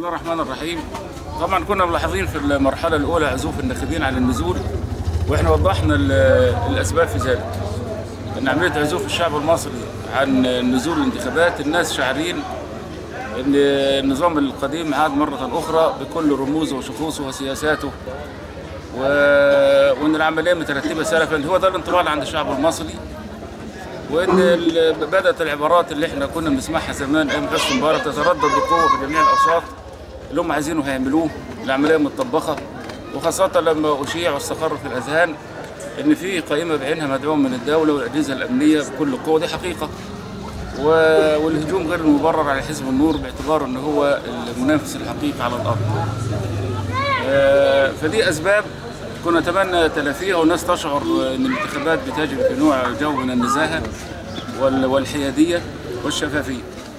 الله الرحمن الرحيم طبعا كنا ملاحظين في المرحله الاولى عزوف الناخبين عن النزول واحنا وضحنا ال- الاسباب في ذلك ان عمليه عزوف الشعب المصري عن نزول الانتخابات الناس شاعرين ان النظام القديم عاد مره اخرى بكل رموزه وشخوصه وسياساته و... وان العمليه مترتبه سلفا هو ده الانطباع اللي عند الشعب المصري وان ال- بدات العبارات اللي احنا كنا بنسمعها زمان ايام حسني مبارك تتردد بقوه في جميع الاوساط اللي هم عايزينه هيعملوه العمليه متطبخه وخاصه لما اشيع واستقر في الاذهان ان في قائمه بعينها مدعوم من الدوله والاجهزه الامنيه بكل قوه دي حقيقه و- والهجوم غير المبرر على حزب النور باعتباره ان هو المنافس الحقيقي على الارض آه، فدي اسباب كنا نتمنى تلافيها والناس تشعر ان الانتخابات بتجري في نوع جو من النزاهه وال- والحياديه والشفافيه.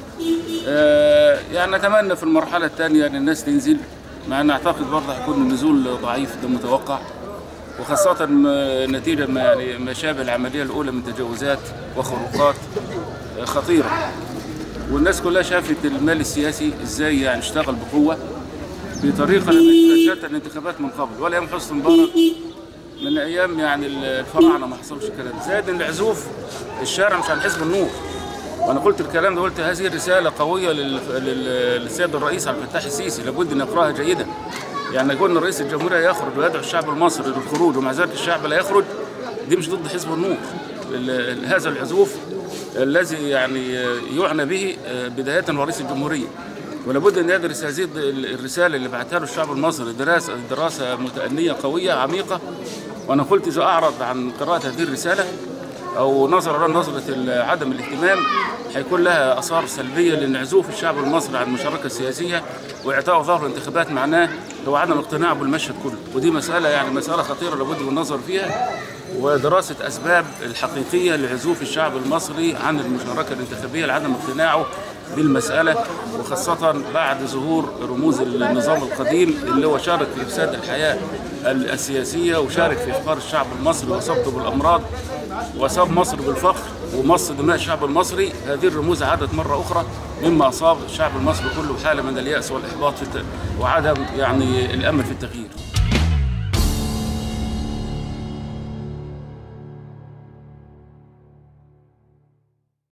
آه، يعني نتمنى في المرحله الثانيه ان الناس تنزل مع ان اعتقد برضه هيكون النزول ضعيف ده متوقع وخاصة م- نتيجة ما يعني ما شابه العملية الأولى من تجاوزات وخروقات آه، خطيرة والناس كلها شافت المال السياسي ازاي يعني اشتغل بقوة بطريقه لم شتى الانتخابات من قبل ولا ايام حسني مبارك من ايام يعني الفراعنه ما حصلش الكلام ده. زائد ان العزوف الشارع مش عن حزب النور وانا قلت الكلام ده قلت هذه رساله قويه لل- لل- للسيد الرئيس عبد الفتاح السيسي لابد ان يقراها جيدا يعني يقول ان رئيس الجمهوريه يخرج ويدعو الشعب المصري للخروج ومع ذلك الشعب لا يخرج دي مش ضد حزب النور ال- هذا العزوف الذي يعني يعنى به بدايه هو رئيس الجمهوريه ولابد ان يدرس هذه الرساله اللي بعثها له الشعب المصري دراسه دراسه متأنية قويه عميقه وانا قلت اذا اعرض عن قراءه هذه الرساله او نظر لها نظره عدم الاهتمام هيكون لها اثار سلبيه لان عزوف الشعب المصري عن المشاركه السياسيه واعطاء ظهر الانتخابات معناه هو عدم اقتناعه بالمشهد كله ودي مساله يعني مساله خطيره لابد من النظر فيها ودراسه اسباب الحقيقيه لعزوف الشعب المصري عن المشاركه الانتخابيه لعدم اقتناعه بالمسألة وخاصة بعد ظهور رموز النظام القديم اللي هو شارك في إفساد الحياة السياسية وشارك في إفقار الشعب المصري وصبته بالأمراض وصاب مصر بالفقر ومص دماء الشعب المصري هذه الرموز عادت مرة أخرى مما أصاب الشعب المصري كله حالة من اليأس والإحباط في الت... وعدم يعني الأمل في التغيير